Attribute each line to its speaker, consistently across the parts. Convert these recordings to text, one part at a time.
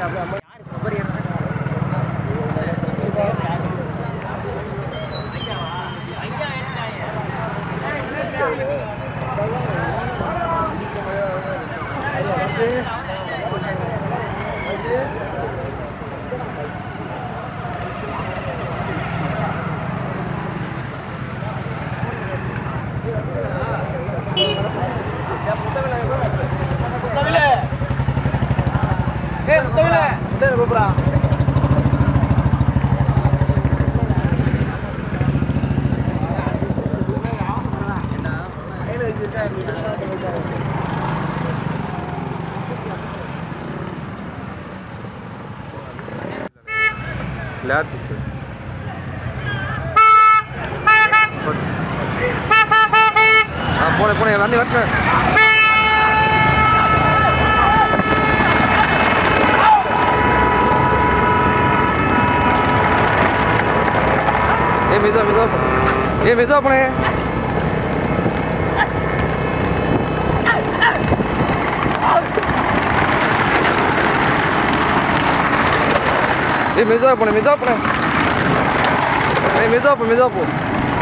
Speaker 1: Late ஆ போனேன் போனேன் வந்து வந்து ஏ மெதுவா மெதுவா போ. ஏ மெதுவா போனே ஏய் மெதுவா போனே மெதுவா போனே ஏய் மெதுவா போ மெதுவா போ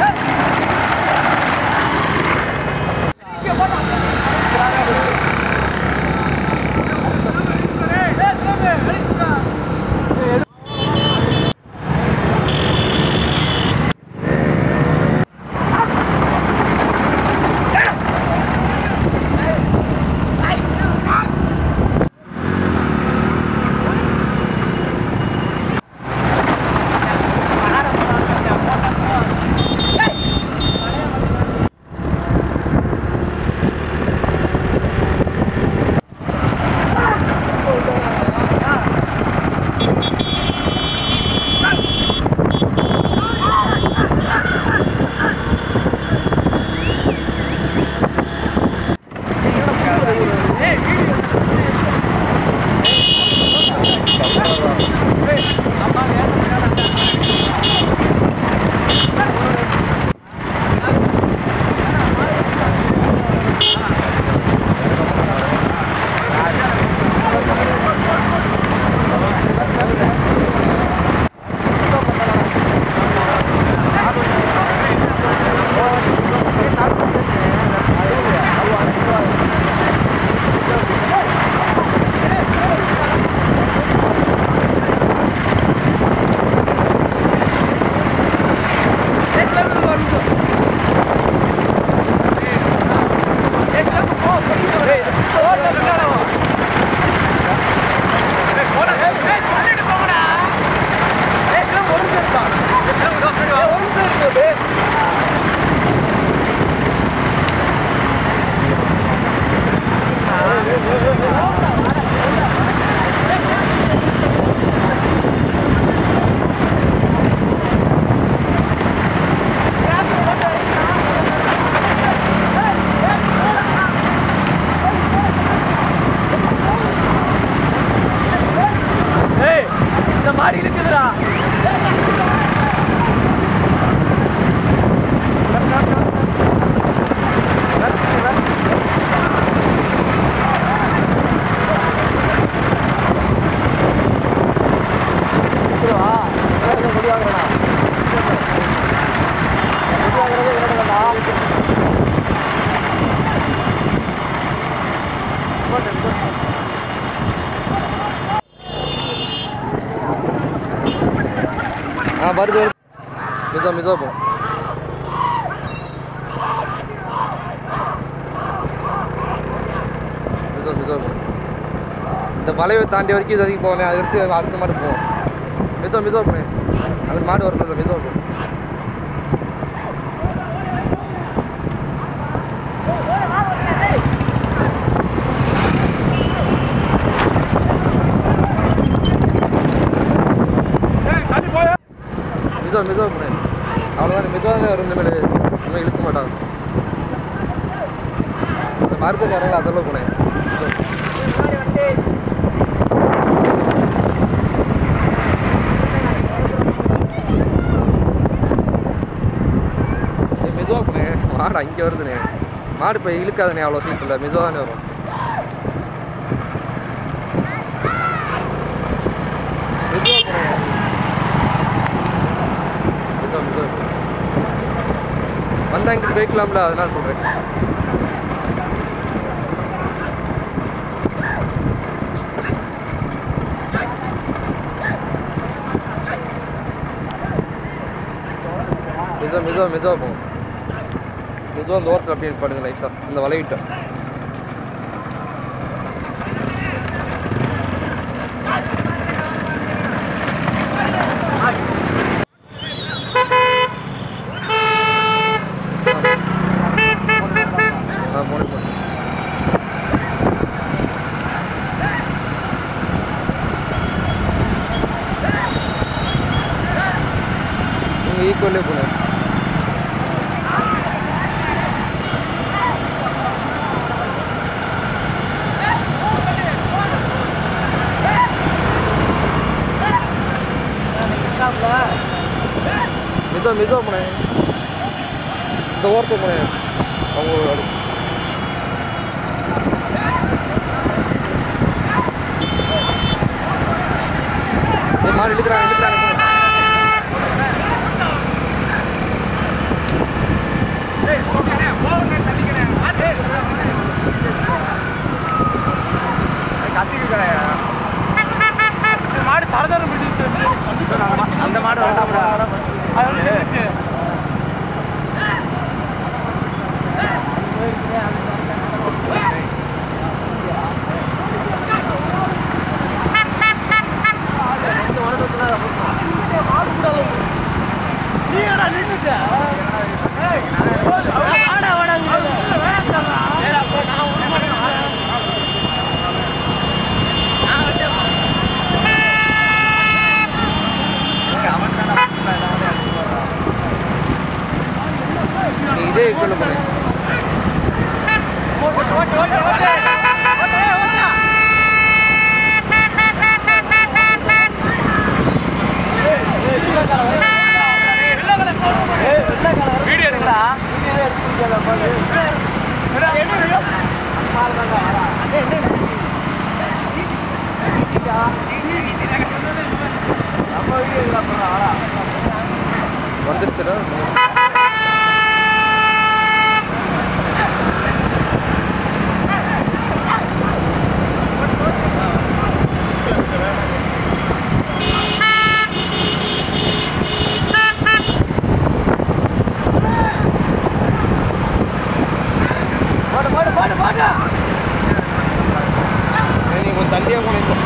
Speaker 1: ஆ வருது வருது மெதுவா மெதுவா போ மெதுவா மெதுவா போ இந்த மலையை தாண்டி வரைக்கும் இது வரைக்கும் போவேன் அடுத்து அடுத்த மாதிரி போவோம் மெதுவா மெதுவா போனேன் அது மாடு வரல மெதுவா போ மெதுவா மெதுவா போனேன் அவ்வளோதான் மெதுவாக வரும் இனிமேல் இனிமேல் இழுக்க மாட்டாங்க இந்த மார்க்கெட் இறங்கல அதெல்லாம் போனேன் ஏய், மெதுவா போனேன் மாடு அங்கே வருதுண்ணே மாடு இப்போ இழுக்காதுண்ணே அவ்வளோ சீக்கிரம் மெதுவாக தானே வரும் தான் இங்கிட்டு போய்க்கலாம்ல அதனால சொல்கிறேன் மெதுவாக மெதுவாக மெதுவாக போகும் மெதுவாக அந்த ஓரத்தில் அப்படியே பாடுங்க லைட்டாக இந்த வலையிட்ட ஆ மூணு மூணு நீங்கள் ஈக்குவலே போகணும் மெதுவா மெதுவா போனேன் இந்த ஓரத்துக்கு போனேன் அவங்க அது ஏய், மாடு இழுக்கிறாங்க இழுக்கிறாங்க போங்க.
Speaker 2: மாடு சரதாரம் அந்த மாடு வேண்டாம்டா
Speaker 1: நீ இதே ஈக்குவலில் போனேன்
Speaker 2: வீடியோ எடுக்கடா
Speaker 1: வந்துருச்சுடா
Speaker 2: மாடு மாடு மாடு மாடு
Speaker 1: நீ கொஞ்சம் தள்ளியாக போனேன்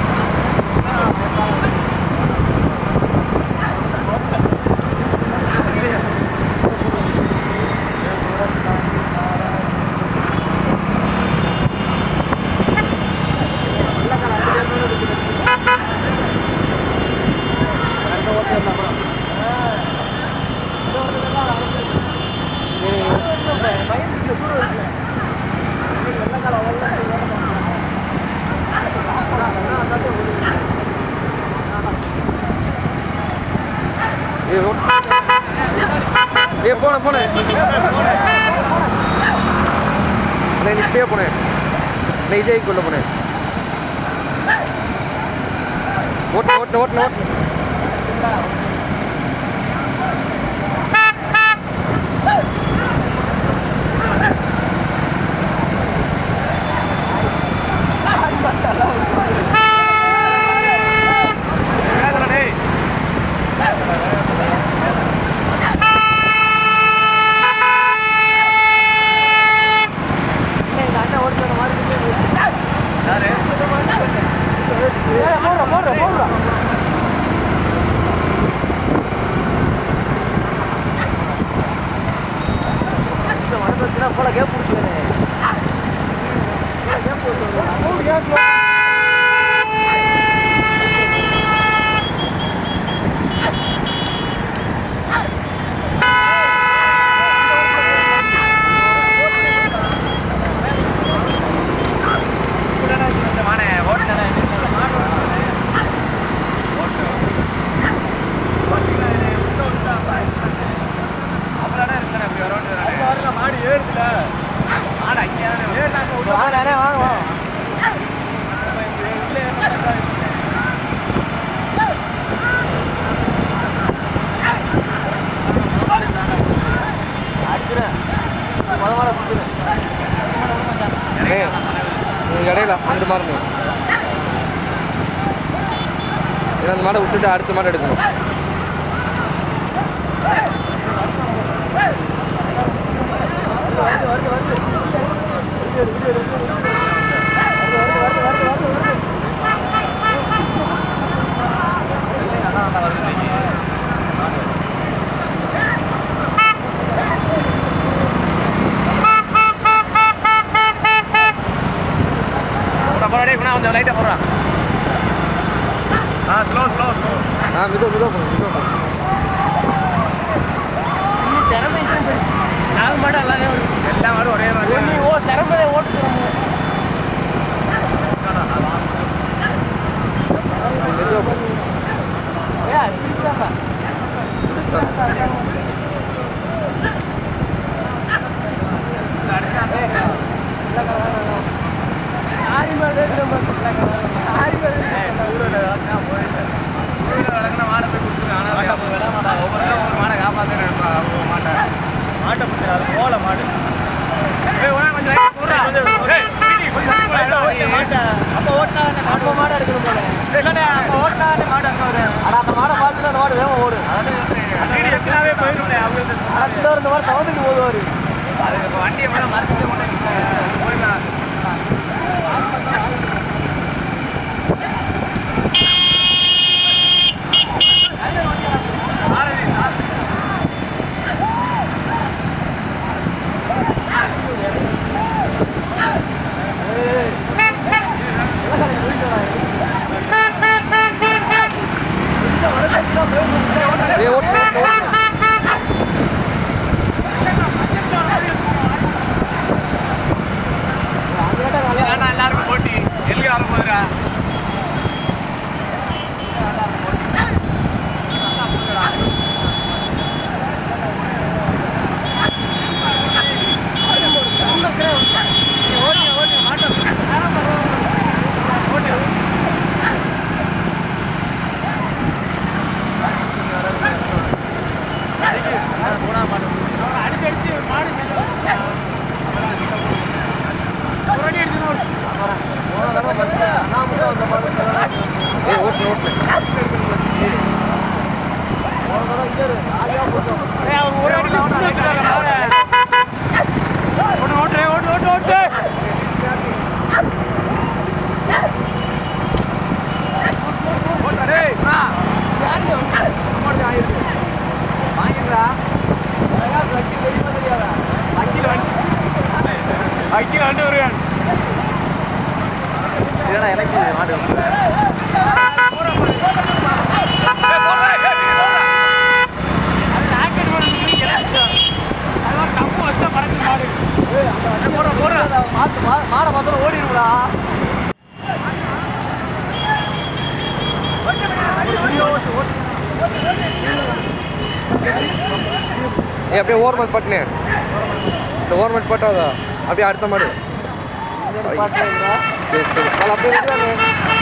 Speaker 1: ஏய் ஓ ஏ போனேன் போனேன் நீ இப்பயே போனேன் நீ இதே கொள்ள போனேன் ஓட்டு ஓட்டு ஓட்டு ஓட்டு
Speaker 2: யாரு
Speaker 1: ஏன்னா அந்த மாடை விட்டுட்டு அடுத்த மாடை எடுக்கணும்
Speaker 2: கொஞ்சம் லைட்டாக போடுறான் ஆ ஸ்லோ ஸ்லோ ஸ்லோ
Speaker 1: ஆ மிதோ மிதோ போகணும் மிதோ போகணும்
Speaker 2: திறமை நாலு மாடு எல்லாமே எல்லா மாடும் ஒரே மாதிரி ஓ திறமை ஓட்டு
Speaker 1: மிதோ போகணும்
Speaker 2: மாட்டை பிடிச்சா அது போல மாடு அப்ப ஓட்டினா அப்ப மாடு எடுக்கணும் போல இல்லடா அப்ப ஓட்டினா அந்த மாடு அங்க வரும் அட அந்த மாடை பார்த்து அந்த மாடு வேகம் ஓடும் அதான் எத்தனாவே போயிரும்ல அவங்க அடுத்த இந்த மாதிரி சவுண்டுக்கு போதுவாரு அது வண்டியை மேல மறக்கவே மாட்டேன்
Speaker 1: ஏய் ஓட்டு ஓட்டு ஓட்டு
Speaker 2: எல்லாருக்கும் போட்டி எல்கே வர போதுரா
Speaker 1: ஏய் ஓட்டு ஓட்டு
Speaker 2: அக்கில் வண்டி வருவான்
Speaker 1: இதடா எனக்கு மாடு
Speaker 2: மாடை பார்த்தா ஓடிடுங்களா
Speaker 1: ஏய் அப்படியே ஓர்மல் பட்டுனே இந்த ஓர்மல் பட்டாதா அப்படியே அடுத்த மாடு சரி சரி அது அப்படியே விட்டுறானே.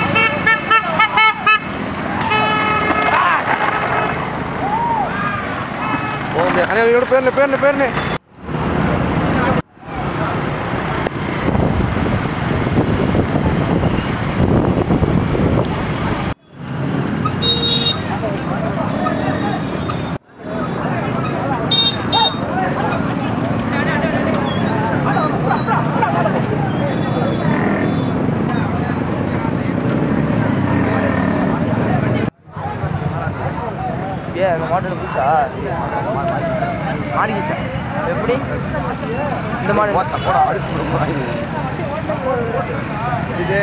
Speaker 1: ஓகே அண்ணா என்னோட பேர்ல பேர்ல பேர்ல
Speaker 2: ஏ அந்த மாடல் புதுசா மாறிக்கிச்சா எப்படி இந்த மாடல்
Speaker 1: போடா அடுத்து
Speaker 2: இது